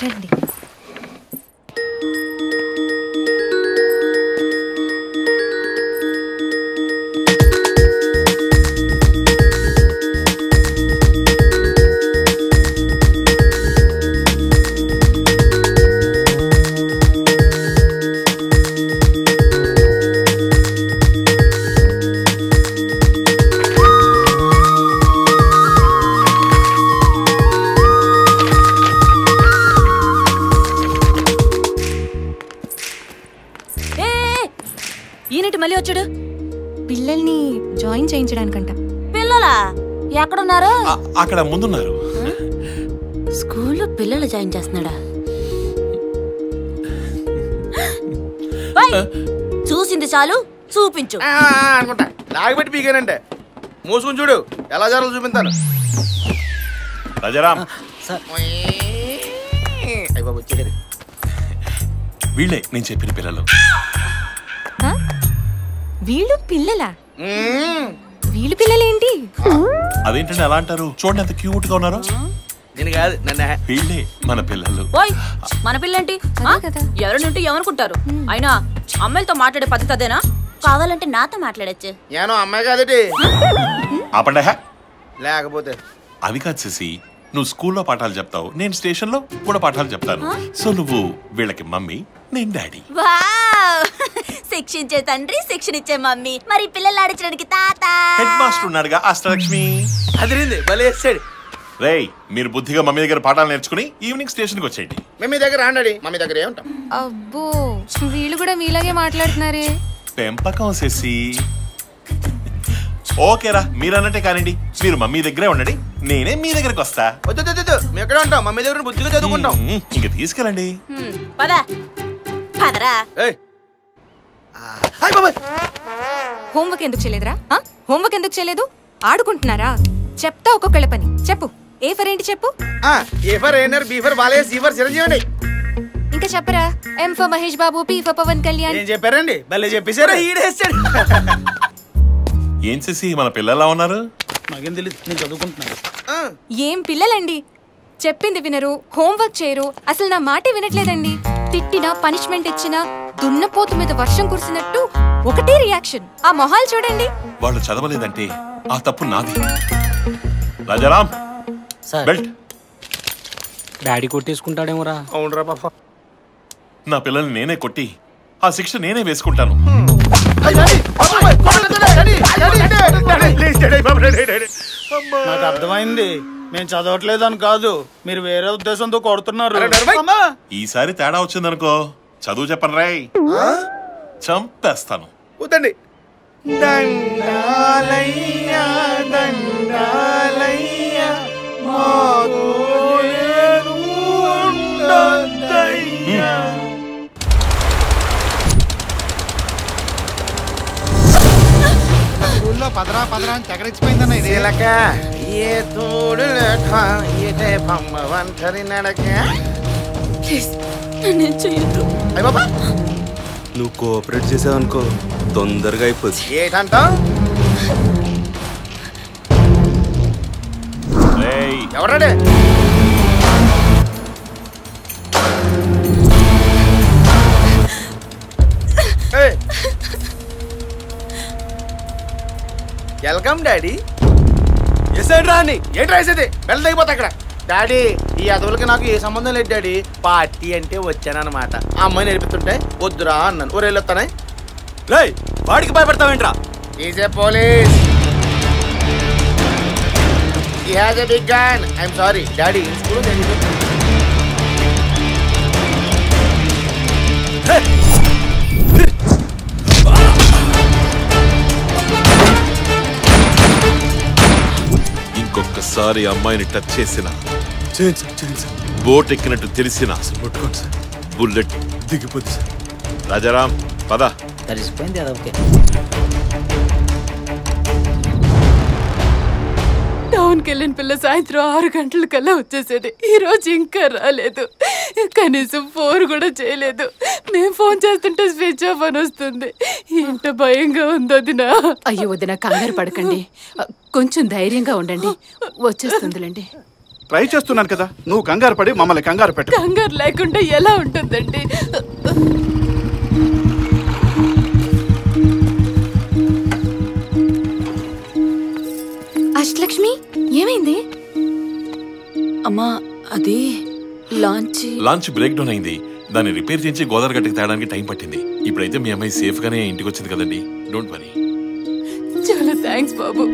రండి ఏ ఈయనటి మళ్ళీ వచ్చాడు పిల్లల్ని జాయిన్ చేయించడానికంట పిల్లలా ఎక్కడున్నారు ఆ, అక్కడ ముందున్నారు స్కూల్లో పిల్లలు జాయిన్ చేస్తున్నాడా ఓయ్, చూసింది చాలు చూపించు ఆ, అనుకుంటా లాగబెట్టి పీకానంటే మూసుకుని చూడు ఎలా జరగాలో చూపిస్తాను రాజారాం అయ్య బాబు వచ్చేది వీళ్ళే నేను చెప్పిన పిల్లలు ఆ? వీళ్ళు పిల్లలా వీళ్ళు పిల్లలేంటి అదేంటండి అలా అంటారు చూడండి ఎంత క్యూట్ గా ఉన్నారు నేను కాదు నన్ను వీళ్ళే మన పిల్లలు ఓయ్ మన పిల్లేంటి ఆ? అదే కదా. ఎవరినుంటే ఏమనుకుంటారు అయినా అమ్మాయిలతో మాట్లాడే పద్ధతి అదేనా కావాలంటే నాతో మాట్లాడచ్చు నేను అమ్మాయి కాదటి ఆపండి హే. లేకపోతే అది కాదు శశి నువ్వు స్కూల్లో పాఠాలు చెప్తావు నేను స్టేషన్ లో కూడా పాఠాలు చెప్తాను సో నువ్వు వీళ్ళకి మమ్మీ నేను డాడీ వావ్ శిక్షించే తండ్రి శిక్షణ ఇచ్చే మమ్మీ మరి పిల్లలు ఆడించడానికి తాత హెడ్ మాస్టర్ ఉన్నాడుగా అష్టలక్ష్మి అదిరింది భలే వేసాడు రేయ్ మీరు బుద్ధిగా మమ్మీ దగ్గర పాఠాలు నేర్చుకుని ఈవినింగ్ స్టేషన్ కి వచ్చేయండి మేము మీ దగ్గర రాండి మా మీ దగ్గర ఏముంటాం అబ్బో వీళ్ళు కూడా మీలాగే మాట్లాడుతున్నారే పెంపకం శశి ఓకేరా మీరు అన్నట్టే కానివ్వండి మీరు మమ్మీ దగ్గరే ఉండండి నేనే మీ దగ్గరకు వస్తా వద్దు వద్దు, వద్దు మేము ఎక్కడ ఉంటాం మా మీ దగ్గర బుద్ధిగా చదువుకుంటాం మ్మ్, ఇంక తీసుకెళ్ళండి హ్మ్, పద పదరా ఏయ్ ఆ, హాయ్ బాబాయ్ హోంవర్క్ ఎందుకు చేయలేదురా ఆ? హోంవర్క్ ఎందుకు చేయలేదు ఆడుకుంటున్నారా చెప్తా ఒక్కొక్కళ్ళ పని చెప్పు ఏ ఫర్ ఏంటి చెప్పు ఆ, ఏ ఫర్ ఏనర్ B for Balayya C for Chiranjeevi అండి ఇంకా చెప్పరా M for Mahesh Babu P for Pavan Kalyan ఏం చెప్పారండి భలే చెప్పేశారు ఈడేసాడు ఏం శశి మన పిల్లలా ఉన్నారు నాకేం తెలియదు నేను చదువుకుంటున్నాను ఏం పిల్లలండి చెప్పింది వినరు హోంవర్క్ చేయరు అసలు నా మాటే వినట్లేదండి తిట్టినా పనిష్మెంట్ ఇచ్చినా దున్నపోతు మీద వర్షం కురిసినట్టు ఒకటే రియాక్షన్ ఆ మొహాలు చూడండి వాళ్ళు చదవలేదంటే ఆ తప్పు నాది రాజారాం సార్ బెల్ట్ డాడీ కొట్టేసుకుంటాడేమోరా అవునరా పాప నా పిల్లల్ని నేనే కొట్టి ఆ శిక్ష నేనే వేసుకుంటాను నాకు అర్థమైంది మేము చదవట్లేదు అని కాదు మీరు వేరే ఉద్దేశంతో కొడుతున్నారు అరే, నడవయ్. అమ్మా! ఈసారి తేడా వచ్చిందనుకో చదువు చెప్పను రాయ్ చంపేస్తాను వద్దండి దండాలయ్యా దండాలయ్యా మాకు ఏను ఉండొద్దయ్యా. స్కూల్లో పదరా పదరా అని తెగరిచ్చిపోయిందన్న ఇది చిలక ఏ తోడు లేక ఇదే బొమ్మ వంటరి నడక నేను చెయ్యొద్దు అయ్య బాబా నువ్వు కోఆపరేట్ చేసావనుకో తొందరగా అయిపోద్ది ఏటంటావు రేయ్ ఎవరాడే ఏయ్. వెల్కమ్ డాడీ ఎసాడు రాని ఏంటి రాసేది వెళ్ళ తగ్గిపోతా అక్కడ డాడీ ఈ అదవులకి నాకు ఏ సంబంధం లేదు డాడీ పార్టీ అంటే వచ్చానన్నమాట ఆ అమ్మాయి నేర్పిస్తుంటే వద్దురా అన్నాను ఊరు వెళ్ళొస్తానే రేయ్ వాడికి భయపడతావేంట్రా is a police he has a big gun I'm sorry daddy school ఇంకొకసారి అమ్మాయిని టచ్ చేసిన చేయండి సార్ చేయండి సార్ బోట్ ఎక్కినట్టు తెలిసిన ముట్టుకోండి సార్ బుల్లెట్ దిగిపోద్ది సార్ రాజారాం పద తడిసిపోయింది అదొకే టౌన్కి వెళ్ళిన పిల్ల సాయంత్రం ఆరు గంటల కల్లా వచ్చేసేది ఈ రోజు ఇంకా రాలేదు కనీసం ఫోన్ కూడా చేయలేదు మేము ఫోన్ చేస్తుంటే స్విచ్ ఆఫ్ అని వస్తుంది ఎంత భయంగా ఉందో దినా అయ్యో వదిన కంగారు పడకండి కొంచెం ధైర్యంగా ఉండండి వచ్చేస్తుందిలేండి ట్రై చేస్తున్నాను కదా నువ్వు కంగారు పడి మమ్మల్ని కంగారు పెట్టు కంగారు లేకుండా ఎలా ఉంటుందండి అష్టలక్ష్మి ఏమైంది అమ్మా అది లాంచ్ లాంచ్ బ్రేక్ డౌన్ అయింది దాన్ని రిపేర్ చేయించి గోదావరి గట్టుకు తేడానికి టైం పట్టింది ఇప్పుడైతే మీ అమ్మాయి సేఫ్ గానే ఇంటికి వచ్చింది కదండి డోంట్ వరీ చాలా థ్యాంక్స్ బాబు